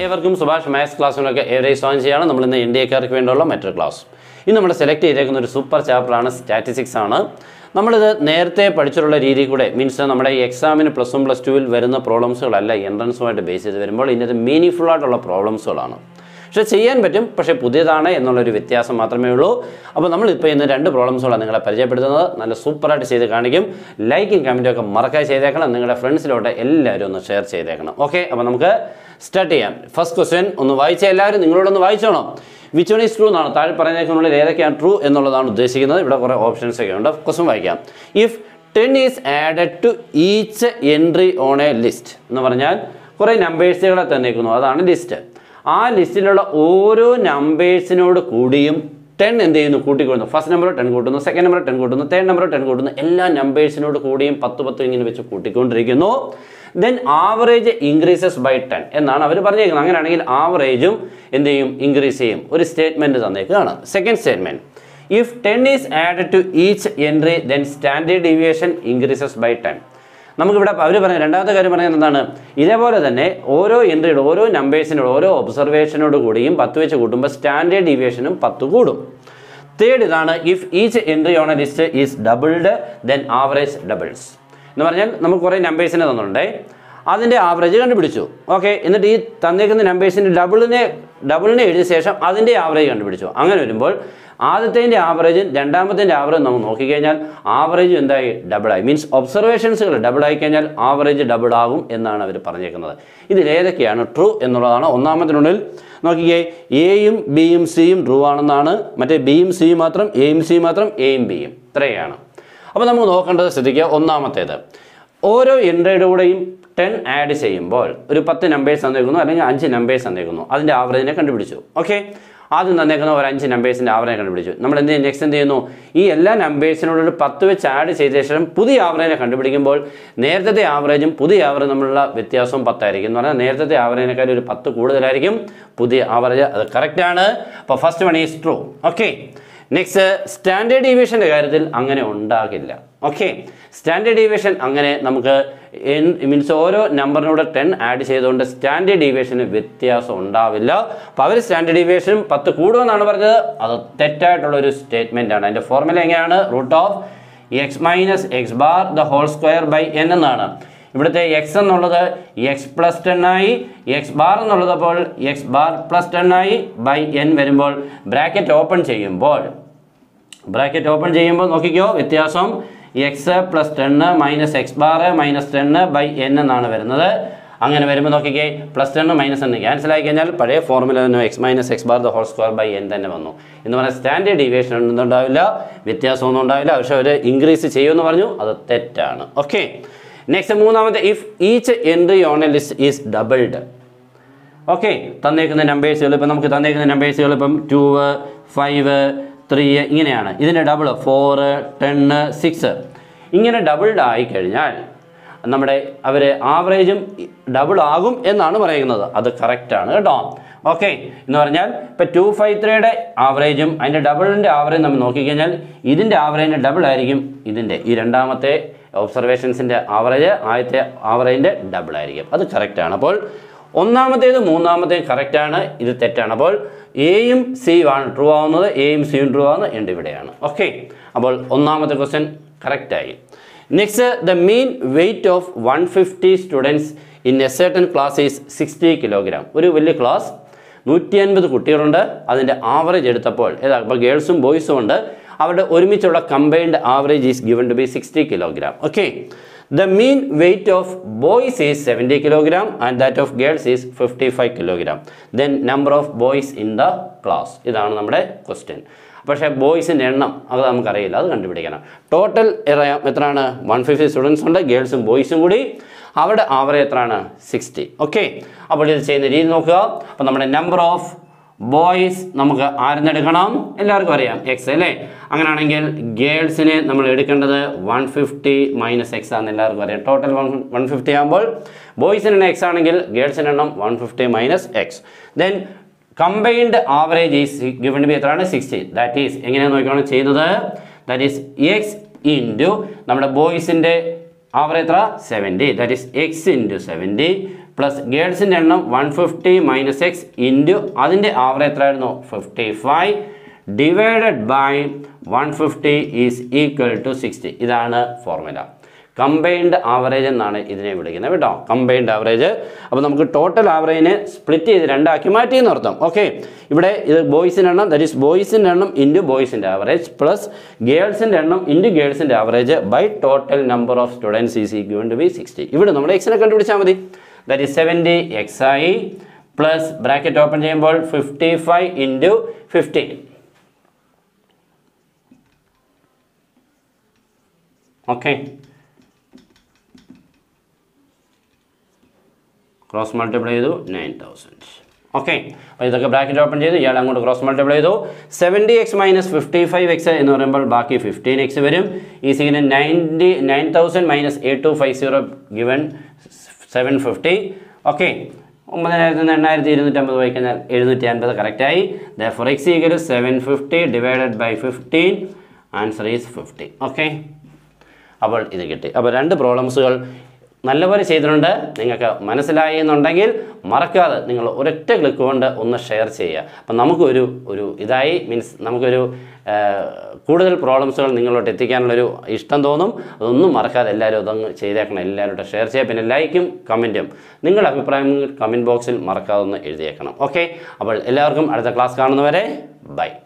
ഏവർക്കും സുഭാഷ് മാത്സ് ക്ലാസ്സിലൊക്കെ ഏവരെയും സ്വാഗതം ചെയ്യാണ് നമ്മൾ ഇന്ന് ഇന്ത്യക്കാർക്ക് വേണ്ടിയുള്ള മറ്റൊരു ക്ലാസ് ഇന്ന് നമ്മൾ സെലക്ട് ചെയ്തേക്കുന്ന ഒരു സൂപ്പർ ചാപ്റ്ററാണ് സ്റ്റാറ്റിസ്റ്റിക്സ് ആണ് നമ്മളിത് നേരത്തെ പഠിച്ചിട്ടുള്ള രീതി കൂടെ മീൻസ് നമ്മുടെ ഈ എക്സാമിന് പ്ലസ് വൺ പ്ലസ് ടുവിൽ വരുന്ന പ്രോബ്ലംസുകളല്ല എൻട്രൻസുമായിട്ട് ബേസ് ചെയ്ത് വരുമ്പോൾ ഇതിനകത്ത് മീനിങ് ആയിട്ടുള്ള പ്രോബ്ലംസുകളാണ് പക്ഷെ ചെയ്യാൻ പറ്റും പക്ഷേ പുതിയതാണ് എന്നുള്ളൊരു വ്യത്യാസം മാത്രമേ ഉള്ളൂ അപ്പോൾ നമ്മളിപ്പോൾ ഇന്ന് രണ്ട് പ്രോബ്ലംസുകളാണ് നിങ്ങളെ പരിചയപ്പെടുത്തുന്നത് നല്ല സൂപ്പറായിട്ട് ചെയ്ത് കാണിക്കും ലൈക്കും കമൻറ്റും ഒക്കെ മറക്കാതെ ചെയ്തേക്കണം നിങ്ങളുടെ ഫ്രണ്ട്സിലോട്ട് എല്ലാവരും ഒന്ന് ഷെയർ ചെയ്തേക്കണം ഓക്കെ അപ്പോൾ നമുക്ക് സ്റ്റാർട്ട് ചെയ്യാം ഫസ്റ്റ് ക്വസ്റ്റ്യൻ ഒന്ന് വായിച്ച എല്ലാവരും നിങ്ങളോടൊന്ന് വായിച്ചോണം വിച്ച് വൺ ഈസ് ട്രൂ എന്നാണ് താഴെ പറയുന്നതിനുള്ളിൽ ഏതൊക്കെയാണ് ട്രൂ എന്നുള്ളതാണ് ഉദ്ദേശിക്കുന്നത് ഇവിടെ കുറേ ഓപ്ഷൻസ് ഒക്കെ ഉണ്ട് ക്വസ്റ്റ്യൻ വായിക്കാം if ten is added to each entry on a list എന്ന് പറഞ്ഞാൽ കുറേ നമ്പേഴ്സുകളെ തന്നേക്കുന്നു അതാണ് ലിസ്റ്റ് ആ ലിസ്റ്റിലുള്ള ഓരോ നമ്പേഴ്സിനോട് കൂടിയും ടെൻ എന്ത് ചെയ്യുന്നു കൂട്ടിക്കൊള്ളുന്നു ഫസ്റ്റ് നമ്പർ ടെൻ കൂട്ടുന്നു സെക്കൻഡ് നമ്പർ ടെൻ കൂട്ടുന്നു തേർഡ് നമ്പർ ടെൻ കൂട്ടുന്നു എല്ലാ നമ്പേഴ്സിനോട് കൂടിയും പത്ത് പത്ത് ഇങ്ങനെ വെച്ച് കൂട്ടിക്കൊണ്ടിരിക്കുന്നു then average increases by ten എന്നാണ് അവർ പറഞ്ഞേക്കുന്നത് അങ്ങനെയാണെങ്കിൽ ആവറേജും എന്ത് ചെയ്യും ഇൻക്രീസ് ചെയ്യും ഒരു സ്റ്റേറ്റ്മെൻറ്റ് തന്നേക്കാണ് second statement if ten is added to each entry then standard deviation increases by ten നമുക്കിവിടെ അവർ പറയുന്നത് രണ്ടാമത്തെ കാര്യം പറയുന്നത് എന്താണ് ഇതേപോലെ തന്നെ ഓരോ എൻട്രിയുടെ ഓരോ നമ്പേഴ്സിനോട് ഓരോ ഒബ്സർവേഷനോട് കൂടിയും പത്ത് വെച്ച് കൂട്ടുമ്പോൾ സ്റ്റാൻഡേർഡ് ഡീവിയേഷനും പത്ത് കൂടും തേർഡ് ഇതാണ് if each entry on a list is doubled then average doubles എന്ന് പറഞ്ഞാൽ നമുക്ക് കുറേ നമ്പേഴ്സിനെ തന്നിട്ടുണ്ടേ അതിൻ്റെ ആവറേജ് കണ്ടുപിടിച്ചു ഓക്കെ എന്നിട്ട് ഈ തന്നേക്കുന്ന നമ്പേഴ്സിൻ്റെ ഡബിളിനെ ഡബിളിനെ എഴുതിയ ശേഷം അതിൻ്റെ ആവറേജ് കണ്ടുപിടിച്ചു അങ്ങനെ വരുമ്പോൾ ആദ്യത്തേൻ്റെ ആവറേജും രണ്ടാമത്തേൻ്റെ ആവറേജ് നമ്മൾ നോക്കിക്കഴിഞ്ഞാൽ ആവറേജ് എന്തായി ഡബിളായി മീൻസ് ഒബ്സർവേഷൻസുകൾ ഡബിളായി കഴിഞ്ഞാൽ ആവറേജ് ഡബിൾ ആകും എന്നാണ് അവർ പറഞ്ഞേക്കുന്നത് ഇതിലേതൊക്കെയാണ് ട്രൂ എന്നുള്ളതാണ് ഒന്നാമത്തിനുള്ളിൽ നോക്കിക്കേ എയും ബിയും സിയും ട്രൂ ആണെന്നാണ് മറ്റേ ബിയും സിയും മാത്രം എയും സിയും മാത്രം എയും ബിയും ഇത്രയാണ് അപ്പോൾ നമുക്ക് നോക്കേണ്ടത് ശ്രദ്ധിക്കുക ഒന്നാമത്തേത് ഓരോ എൻട്രിയുടെ കൂടെയും ടെൻ ആഡ് ചെയ്യുമ്പോൾ ഒരു പത്ത് നമ്പേഴ്സ് തന്നേക്കുന്നു അല്ലെങ്കിൽ അഞ്ച് നമ്പേഴ്സ് തന്നേക്കുന്നു അതിൻ്റെ ആവറേജിനെ കണ്ടുപിടിച്ചു ഓക്കെ ആദ്യം തന്നേക്കുന്ന ഒരു അഞ്ച് നമ്പേഴ്സിൻ്റെ ആവറേജ് കണ്ടുപിടിച്ചു നമ്മൾ എന്ത് ചെയ്യും നെക്സ്റ്റ് എന്ത് ചെയ്യുന്നു ഈ എല്ലാ നമ്പേഴ്സിനോട് ഒരു പത്ത് വെച്ച് ആഡ് ചെയ്ത ശേഷം പുതിയ ആവറേജിനെ കണ്ടുപിടിക്കുമ്പോൾ നേരത്തെ ആവറേജും പുതിയ ആവറേജ് തമ്മിലുള്ള വ്യത്യാസവും പത്തായിരിക്കും എന്ന് പറഞ്ഞാൽ നേരത്തെ ആവറേജിനേക്കാൾ ഒരു പത്ത് കൂടുതലായിരിക്കും പുതിയ ആവറേജ് അത് കറക്റ്റാണ് അപ്പോൾ first one is true okay next standard ഡീവിയേഷൻ്റെ കാര്യത്തിൽ അങ്ങനെ ഉണ്ടാകില്ല ഓക്കെ സ്റ്റാൻഡേർഡ് ഡീവിയേഷൻ അങ്ങനെ നമുക്ക് മീൻസ് ഓരോ നമ്പറിനൂടെ ടെൻ ആഡ് ചെയ്തുകൊണ്ട് സ്റ്റാൻഡേർഡ് ഡീവിയേഷന് വ്യത്യാസം ഉണ്ടാവില്ല അപ്പോൾ അവർ സ്റ്റാൻഡേർഡ് ഡീവിയേഷൻ പത്ത് കൂടുമെന്നാണ് പറഞ്ഞത് അത് തെറ്റായിട്ടുള്ള ഒരു സ്റ്റേറ്റ്മെൻ്റ് ആണ് അതിൻ്റെ ഫോർമുല എങ്ങനെയാണ് root of X minus X bar the whole square by N എന്നാണ് ഇവിടുത്തെ എക്സ് എന്നുള്ളത് എക്സ് പ്ലസ് ടെൻ ആയി എക്സ് ബാർ എന്നുള്ളത് അപ്പോൾ എക്സ് ബാർ പ്ലസ് ടെൻ ആയി ബൈ എൻ വരുമ്പോൾ ബ്രാക്കറ്റ് ഓപ്പൺ ചെയ്യുമ്പോൾ ബ്രാക്കറ്റ് ഓപ്പൺ ചെയ്യുമ്പോൾ നോക്കിക്കോ വ്യത്യാസം X plus ten minus X bar minus ten by N എന്നാണ് വരുന്നത് അങ്ങനെ വരുമ്പോൾ നോക്കിക്കേ പ്ലസ് ടെന്ന് മൈനസ് എന്ന് ക്യാൻസൽ ആയി കഴിഞ്ഞാൽ പഴയ ഫോർമുല തന്നെ X minus X bar the whole square by N തന്നെ വന്നു എന്ന് പറഞ്ഞാൽ സ്റ്റാൻഡേർഡ് ഡീവിയേഷൻ ഒന്നും ഉണ്ടാവില്ല വ്യത്യാസമൊന്നും ഉണ്ടാവില്ല പക്ഷെ അവർ ഇൻക്രീസ് ചെയ്യുമെന്ന് പറഞ്ഞു അത് തെറ്റാണ് ഓക്കെ നെക്സ്റ്റ് മൂന്നാമത്തെ if each entry on a list is doubled okay തന്നേക്കുന്ന നമ്പേഴ്സുകൾ ഇപ്പം നമുക്ക് തന്നേക്കുന്ന നമ്പേഴ്സുകൾ ഇപ്പം ടു ഫൈവ് ത്രീ ഇങ്ങനെയാണ് ഇതിൻ്റെ ഡബിൾ ഫോറ് ടെന്ന് സിക്സ് ഇങ്ങനെ ഡബിൾഡ് ആയിക്കഴിഞ്ഞാൽ നമ്മുടെ അവർ ആവറേജും ഡബിൾ ആകും എന്നാണ് പറയുന്നത് അത് കറക്റ്റാണ് കേട്ടോ ഓക്കെ എന്ന് പറഞ്ഞാൽ ഇപ്പം ടു ഫൈവ് ത്രീയുടെ ആവറേജും അതിൻ്റെ ഡബിളിൻ്റെ ആവറേജ് നമ്മൾ നോക്കിക്കഴിഞ്ഞാൽ ഇതിൻ്റെ ആവറേജിൻ്റെ ഡബിൾ ആയിരിക്കും ഇതിൻ്റെ ഈ രണ്ടാമത്തെ ഒബ്സർവേഷൻസിൻ്റെ ആവറേജ് ആദ്യത്തെ ആവറേജിൻ്റെ ഡബിൾ ആയിരിക്കും അത് കറക്റ്റാണ് അപ്പോൾ ഒന്നാമത്തേത് മൂന്നാമത്തേത് കറക്റ്റാണ് ഇത് തെറ്റാണ് അപ്പോൾ എയും സിയും ആണ് ട്രൂ ആവുന്നത് എയും സിയും ട്രൂ ആവുന്നത് ഉണ്ട് ഇവിടെയാണ് ഓക്കെ അപ്പോൾ ഒന്നാമത്തെ ക്വസ്റ്റ്യൻ കറക്റ്റായി next the mean weight of one fifty students in a certain class is sixty kilogram ഒരു വലിയ ക്ലാസ് നൂറ്റി അൻപത് കുട്ടികളുണ്ട് അതിൻ്റെ ആവറേജ് എടുത്തപ്പോൾ ഏതാ ഇപ്പോൾ ഗേൾസും ബോയ്സും ഉണ്ട് അവരുടെ ഒരുമിച്ചുള്ള combined average is given to be sixty kilogram okay the mean weight of boys is seventy kilogram and that of girls is fifty five kilogram then number of boys in the class ഇതാണ് നമ്മുടെ question പക്ഷേ ബോയ്സിൻ്റെ എണ്ണം അത് നമുക്കറിയില്ല അത് കണ്ടുപിടിക്കണം total എത്രയാണ് one fifty students ഉണ്ട് ഗേൾസും ബോയ്സും കൂടി അവിടെ ആവറേജ് എത്രയാണ് സിക്സ്റ്റി ഓക്കെ അപ്പോൾ ഇത് ചെയ്യുന്ന രീതി നോക്കുക അപ്പോൾ നമ്മുടെ നമ്പർ ഓഫ് ബോയ്സ് നമുക്ക് ആരെന്നെടുക്കണം എല്ലാവർക്കും അറിയാം എക്സ് അല്ലേ അങ്ങനെയാണെങ്കിൽ ഗേൾസിനെ നമ്മൾ എടുക്കേണ്ടത് വൺ ഫിഫ്റ്റി മൈനസ് എക്സ് ആണെന്ന് എല്ലാവർക്കും അറിയാം ടോട്ടൽ വൺ വൺ ഫിഫ്റ്റി ആകുമ്പോൾ ബോയ്സിന് എക്സ് ആണെങ്കിൽ ഗേൾസിന് എണ്ണം one fifty minus X then combined average is given be എത്രയാണ് സിക്സ്റ്റി ദാറ്റ് ഈസ് എങ്ങനെയാണ് നോക്കിയാണ് ചെയ്യുന്നത് ദാറ്റ് ഈസ് എക്സ് ഇൻറ്റു നമ്മുടെ ബോയ്സിൻ്റെ ആവറേജ് എത്ര seventy that is X into seventy plus ഗേൾസിൻ്റെ എണ്ണം one fifty minus X into അതിൻ്റെ ആവറേജ് എത്രയായിരുന്നു fifty five divided by one fifty is equal to sixty ഇതാണ് ഫോർമുല കമ്പൈൻഡ് ആവറേജ് എന്നാണ് ഇതിനെ വിളിക്കുന്നത് കേട്ടോ കമ്പൈൻഡ് ആവറേജ് അപ്പോൾ നമുക്ക് ടോട്ടൽ ആവറേജിനെ സ്പ്ലിറ്റ് ചെയ്ത് രണ്ടാക്കി മാറ്റി എന്ന് അർത്ഥം ഓക്കെ ഇവിടെ ഇത് ബോയ്സിൻ്റെ എണ്ണം ദറ്റ് ഈസ് ബോയ്സിൻ്റെ എണ്ണം ഇൻറ്റു ബോയ്സിൻ്റെ ആവറേജ് പ്ലസ് ഗേൾസിൻ്റെ എണ്ണം ഇൻറ്റു ഗേൾസിൻ്റെ average by total number of students is equal to be sixty ഇവിടെ നമ്മൾ എക്സിനെ കണ്ടുപിടിച്ചാൽ മതി ദറ്റ് ഈസ് സെവൻറ്റി എക്സ് ആയി പ്ലസ് ബ്രാക്കറ്റ് ഓപ്പൺ ചെയ്യുമ്പോൾ fifty five into fifteen okay cross multiply ചെയ്തു നയൻ തൗസൻഡ് ഓക്കെ അപ്പോൾ ഇതൊക്കെ ബ്രാക്കറ്റ് ഓപ്പൺ ചെയ്തു ഇയാൾ അങ്ങോട്ട് ക്രോസ് മൾട്ടിപ്ലൈ ചെയ്തു seventy X minus fifty five X എന്ന് പറയുമ്പോൾ ബാക്കി ഫിഫ്റ്റീൻ എക്സ് വരും ഈ സിഗിന് ninety nine thousand minus eight two five zero given seven fifty okay ഒമ്പതിനായിരത്തി നിന്ന് എണ്ണായിരത്തി ഇരുന്നൂറ്റമ്പത് പോയി കഴിഞ്ഞാൽ എഴുന്നൂറ്റി അൻപത് കറക്റ്റായി therefore X equal seven fifty divided by fifteen answer is fifty okay അപ്പോൾ ഇത് കിട്ടി അപ്പോൾ രണ്ട് പ്രോബ്ലംസുകൾ നല്ലപോലെ ചെയ്തിട്ടുണ്ട് നിങ്ങൾക്ക് മനസ്സിലായി എന്നുണ്ടെങ്കിൽ മറക്കാതെ നിങ്ങൾ ഒരൊറ്റ ക്ലിക്ക് കൊണ്ട് ഒന്ന് ഷെയർ ചെയ്യുക അപ്പം നമുക്കൊരു ഒരു ഇതായി മീൻസ് നമുക്കൊരു ആ, കൂടുതൽ പ്രോബ്ലംസുകൾ നിങ്ങളോട്ട് എത്തിക്കാനുള്ളൊരു ഇഷ്ടം തോന്നും അതൊന്നും മറക്കാതെ എല്ലാവരും അതങ്ങ് ചെയ്തേക്കണം എല്ലാവരോടും ഷെയർ ചെയ്യുക പിന്നെ ലൈക്കും കമൻറ്റും നിങ്ങളുടെ അഭിപ്രായങ്ങൾ കമൻറ്റ് ബോക്സിൽ മറക്കാതെ ഒന്ന് എഴുതിയേക്കണം ഓക്കെ അപ്പോൾ എല്ലാവർക്കും അടുത്ത ക്ലാസ് കാണുന്നവരെ ബൈ